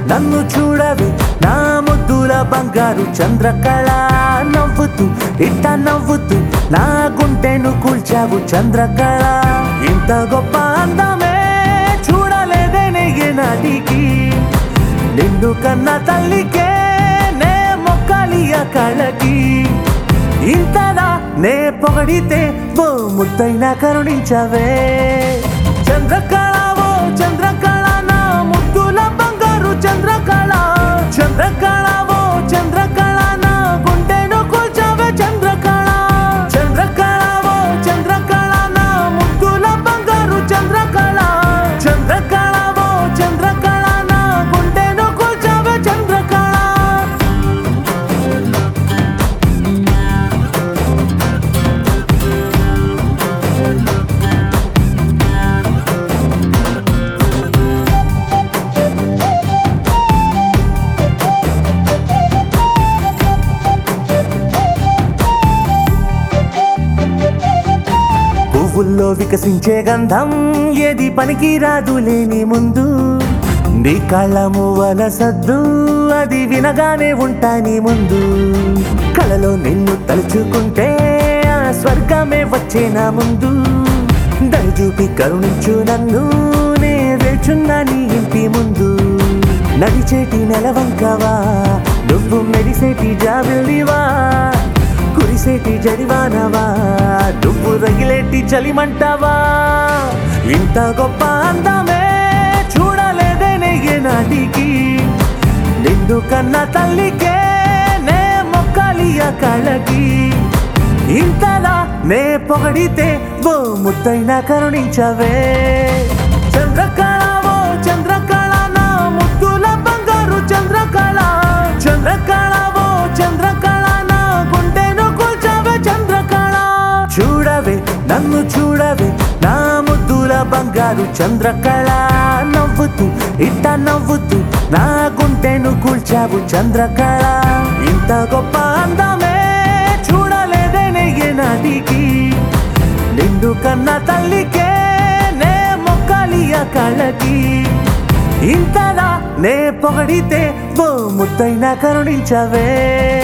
నన్ను చూడవే నా ముద్దుల బంగారు చంద్రకళ నవ్వుతూ ఇట్ట నవ్వుతూ నా గుంటెను కూల్చావు చంద్రకళ ఇంత గొప్ప అందమే చూడలేదే నాటికి నిన్ను కన్న తల్లికే నే మొక్కాలి ఆ కళకి ఇంతలా నే పొగడితే ఓ ముద్దైనా కరుణించవే చంద్రకళ ఓ చంద్రకళ నా ముద్దుల బంగారు చంద్రకళ చంద్రకళ ఓ చంద్రకళ నా గుండెను కూల్చవే చంద్రకళ చంద్రకళ ఓ చంద్రకళ నా ముద్దుల బంగారు చంద్రకళ చంద్రకళ ఓ చంద్రకళ నా గుండెను కూల్చవే చంద్రకళ పువ్వుల్లో వికసించే గంధం ఏది పనికి రాదు లేని ముందు నీ కళ్ళ మువ్వల సద్దు అది వినగానే ఉంటా నీ ముందు కళలో నిన్ను తలుచుకుంటే ఆ స్వర్గమే వచ్చే నా ముందు దయ చూపి కరుణించు నన్ను నే వేచున్నా నీ ఇంటి ముందు నడిచేటి నెలవంకవా నువ్వు మెరిసేటి జాబిల్లివా కురిసేటి జడివానవా నువ్వు రగిలేటి చలిమంటావా ఇంత గొప్ప అందమే చూడలేదే నాటికి నిన్ను కన్న తల్లికే నే మొక్కాలి ఆ కళ్ళకి ఇంతలా నే పొగడితే ఓ ముద్దైనా కరుణించవే చంద్రకళ ఓ చంద్రకళ నా ముద్దుల బంగారు చంద్రకళ చంద్రకళ ఓ చంద్రకళ నా గుండెను కూల్చవే చంద్రకళ చూడవే నన్ను చూడవే నా ముద్దుల బంగారు చంద్రకళ నవ్వుతూ ఇట్ట నవ్వుతూ నా గుండెను కూల్చావు చంద్రకళ ఇంత గొప్ప అందమే చూడలేదే నాటికి నిన్ను కన్న తల్లికే నే మొక్కాలి ఆ కళ్ళకి ఇంతలా నే పొగడితే ఓ ముద్దైనా కరుణించవే